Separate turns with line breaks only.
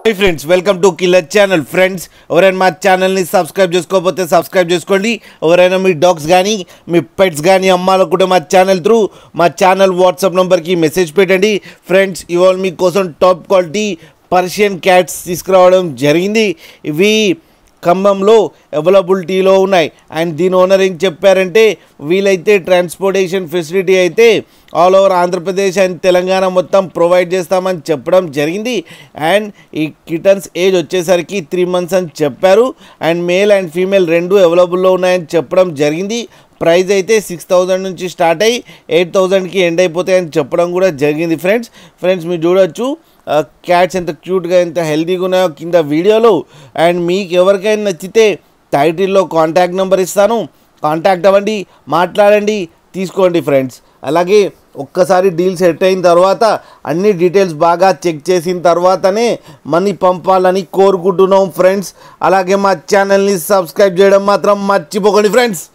high friends welcome to killer channel friends ఎవరైనా మా ఛానల్ని సబ్స్క్రైబ్ చేసుకోకపోతే సబ్స్క్రైబ్ చేసుకోండి ఎవరైనా మీ డాగ్స్ కానీ మీ పెట్స్ కానీ అమ్మాలనుకుంటే మా ఛానల్ త్రూ మా ఛానల్ వాట్సాప్ నెంబర్కి మెసేజ్ పెట్టండి ఫ్రెండ్స్ ఇవాళ మీకోసం టాప్ క్వాలిటీ పర్షియన్ క్యాట్స్ తీసుకురావడం జరిగింది ఇవి ఖమ్మంలో అవైలబిలిటీలో ఉన్నాయి అండ్ దీని ఓనర్ ఏం చెప్పారంటే వీలైతే ట్రాన్స్పోర్టేషన్ ఫెసిలిటీ అయితే all over Andhra Pradesh and Telangana మొత్తం ప్రొవైడ్ చేస్తామని చెప్పడం జరిగింది అండ్ ఈ కిటన్స్ ఏజ్ వచ్చేసరికి త్రీ మంత్స్ అని చెప్పారు అండ్ మేల్ అండ్ ఫీమేల్ రెండు అవైలబుల్లో ఉన్నాయని చెప్పడం జరిగింది ప్రైస్ అయితే సిక్స్ థౌజండ్ నుంచి స్టార్ట్ అయ్యి ఎయిట్ థౌజండ్కి ఎండ్ అయిపోతాయని చెప్పడం కూడా జరిగింది ఫ్రెండ్స్ ఫ్రెండ్స్ మీరు చూడొచ్చు క్యాట్స్ ఎంత క్యూట్గా ఎంత హెల్తీగా ఉన్నాయో కింద వీడియోలో అండ్ మీకు ఎవరికైనా నచ్చితే టైటిల్లో కాంటాక్ట్ నెంబర్ ఇస్తాను కాంటాక్ట్ అవ్వండి మాట్లాడండి తీసుకోండి ఫ్రెండ్స్ అలాగే ఒక్కసారి డీల్ సెట్ అయిన తర్వాత అన్ని డీటెయిల్స్ బాగా చెక్ చేసిన తర్వాతనే మనీ పంపాలని కోరుకుంటున్నాం ఫ్రెండ్స్ అలాగే మా ఛానల్ని సబ్స్క్రైబ్ చేయడం మాత్రం మర్చిపోకండి ఫ్రెండ్స్